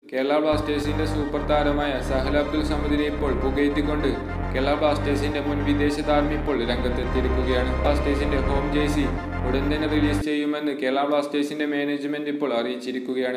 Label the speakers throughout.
Speaker 1: കേരള ബ്ലാസ്റ്റേഴ്സിന്റെ സൂപ്പർ താരമായ സഹൽ അബ്ദുൽ സമദിനെ ഇപ്പോൾ പുകയറ്റിക്കൊണ്ട് കേരള ബ്ലാസ്റ്റേഴ്സിന്റെ മുൻ വിദേശ താരം ഇപ്പോൾ രംഗത്തെത്തിയിരിക്കുകയാണ് ബ്ലാസ്റ്റേഴ്സിന്റെ ഹോം ജേഴ്സി ഉടൻ തന്നെ റിലീസ് ചെയ്യുമെന്ന് കേരള ബ്ലാസ്റ്റേഴ്സിന്റെ മാനേജ്മെന്റ് ഇപ്പോൾ അറിയിച്ചിരിക്കുകയാണ്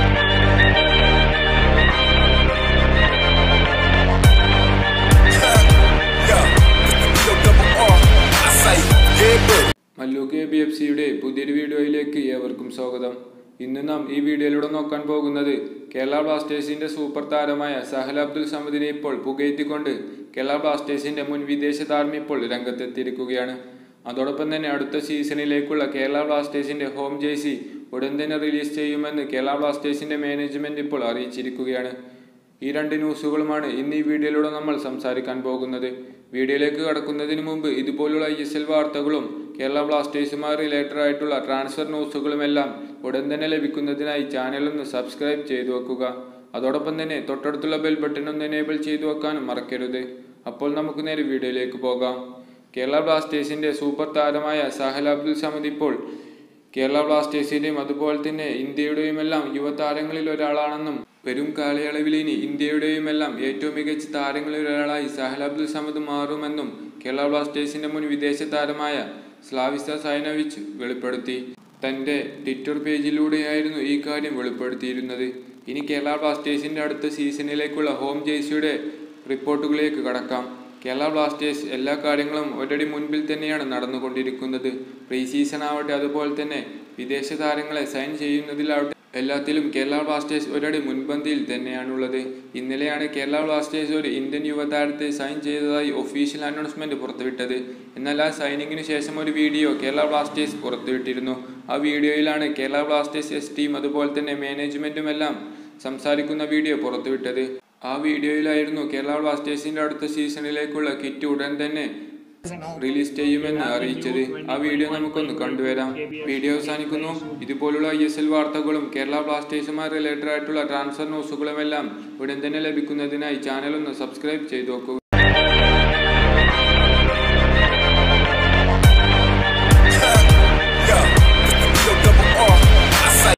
Speaker 1: മല്ലു കെ ബി എഫ് സിയുടെ പുതിയൊരു വീഡിയോയിലേക്ക് ഏവർക്കും സ്വാഗതം ഇന്ന് നാം ഈ വീഡിയോയിലൂടെ നോക്കാൻ പോകുന്നത് കേരള ബ്ലാസ്റ്റേഴ്സിന്റെ സൂപ്പർ താരമായ സഹൽ അബ്ദുൽ സമദിനെ ഇപ്പോൾ പുകയറ്റിക്കൊണ്ട് കേരള ബ്ലാസ്റ്റേഴ്സിന്റെ മുൻ വിദേശ താരം ഇപ്പോൾ രംഗത്തെത്തിയിരിക്കുകയാണ് അതോടൊപ്പം തന്നെ അടുത്ത സീസണിലേക്കുള്ള കേരള ബ്ലാസ്റ്റേഴ്സിന്റെ ഹോം ജേഴ്സി ഉടൻ തന്നെ റിലീസ് ചെയ്യുമെന്ന് കേരള ബ്ലാസ്റ്റേഴ്സിന്റെ മാനേജ്മെന്റ് ഇപ്പോൾ അറിയിച്ചിരിക്കുകയാണ് ഈ രണ്ട് ന്യൂസുകളുമാണ് ഇന്ന് ഈ വീഡിയോയിലൂടെ നമ്മൾ സംസാരിക്കാൻ പോകുന്നത് വീഡിയോയിലേക്ക് കടക്കുന്നതിന് മുമ്പ് ഇതുപോലുള്ള ഐ എസ് എൽ വാർത്തകളും കേരള ബ്ലാസ്റ്റേഴ്സുമായി റിലേറ്റഡ് ആയിട്ടുള്ള ട്രാൻസ്ഫർ ന്യൂസുകളുമെല്ലാം ഉടൻ തന്നെ ലഭിക്കുന്നതിനായി ചാനൽ ഒന്ന് സബ്സ്ക്രൈബ് ചെയ്തു വെക്കുക അതോടൊപ്പം തന്നെ തൊട്ടടുത്തുള്ള ബെൽ ബട്ടൺ ഒന്ന് എനേബിൾ ചെയ്തു വെക്കാനും മറക്കരുത് അപ്പോൾ നമുക്ക് നേരെ വീഡിയോയിലേക്ക് പോകാം കേരള ബ്ലാസ്റ്റേഴ്സിന്റെ സൂപ്പർ താരമായ സഹൽ അബ്ദുൽ സമദ് ഇപ്പോൾ കേരള ബ്ലാസ്റ്റേഴ്സിന്റെയും അതുപോലെ തന്നെ ഇന്ത്യയുടെയും എല്ലാം യുവതാരങ്ങളിൽ ഒരാളാണെന്നും വരും കാലയളവിൽ ഇനി ഇന്ത്യയുടെയും എല്ലാം ഏറ്റവും മികച്ച താരങ്ങളിൽ ഒരാളായി സഹൽ അബ്ദുൽ സമദ് മാറുമെന്നും കേരള ബ്ലാസ്റ്റേഴ്സിന്റെ മുൻ വിദേശ താരമായ സ്ലാവിസ സൈനവിച്ച് വെളിപ്പെടുത്തി തന്റെ ട്വിറ്റർ പേജിലൂടെയായിരുന്നു ഈ കാര്യം വെളിപ്പെടുത്തിയിരുന്നത് ഇനി കേരള ബ്ലാസ്റ്റേഴ്സിന്റെ അടുത്ത സീസണിലേക്കുള്ള ഹോം ജേഴ്സിയുടെ റിപ്പോർട്ടുകളിലേക്ക് കടക്കാം കേരള ബ്ലാസ്റ്റേഴ്സ് എല്ലാ കാര്യങ്ങളും ഒരടി മുൻപിൽ തന്നെയാണ് നടന്നുകൊണ്ടിരിക്കുന്നത് പ്രീ സീസൺ ആവട്ടെ അതുപോലെ തന്നെ വിദേശ താരങ്ങളെ സൈൻ ചെയ്യുന്നതിലാവട്ടെ എല്ലാത്തിലും കേരള ബ്ലാസ്റ്റേഴ്സ് ഒരടി മുൻപന്തിയിൽ തന്നെയാണുള്ളത് ഇന്നലെയാണ് കേരള ബ്ലാസ്റ്റേഴ്സ് ഒരു ഇന്ത്യൻ യുവതാരത്തെ സൈൻ ചെയ്തതായി ഒഫീഷ്യൽ അനൗൺസ്മെന്റ് പുറത്തുവിട്ടത് എന്നാൽ ആ സൈനിങ്ങിന് ശേഷം ഒരു വീഡിയോ കേരള ബ്ലാസ്റ്റേഴ്സ് പുറത്തുവിട്ടിരുന്നു ആ വീഡിയോയിലാണ് കേരള ബ്ലാസ്റ്റേഴ്സ് എസ് ടീം അതുപോലെ തന്നെ മാനേജ്മെന്റും എല്ലാം സംസാരിക്കുന്ന വീഡിയോ പുറത്തുവിട്ടത് ആ വീഡിയോയിലായിരുന്നു കേരള ബ്ലാസ്റ്റേഴ്സിന്റെ അടുത്ത സീസണിലേക്കുള്ള കിറ്റ് ഉടൻ തന്നെ റിലീസ് ചെയ്യുമെന്ന് അറിയിച്ചത് ആ വീഡിയോ നമുക്കൊന്ന് കണ്ടുവരാം വീഡിയോ അവസാനിക്കുന്നു ഇതുപോലുള്ള ഐ എസ് എൽ വാർത്തകളും കേരള ബ്ലാസ്റ്റേഴ്സുമായി റിലേറ്റഡ് ആയിട്ടുള്ള ട്രാൻസ്ഫർ ന്യൂസുകളുമെല്ലാം ഉടൻ തന്നെ ലഭിക്കുന്നതിനായി ചാനൽ ഒന്ന് സബ്സ്ക്രൈബ് ചെയ്തു നോക്കുക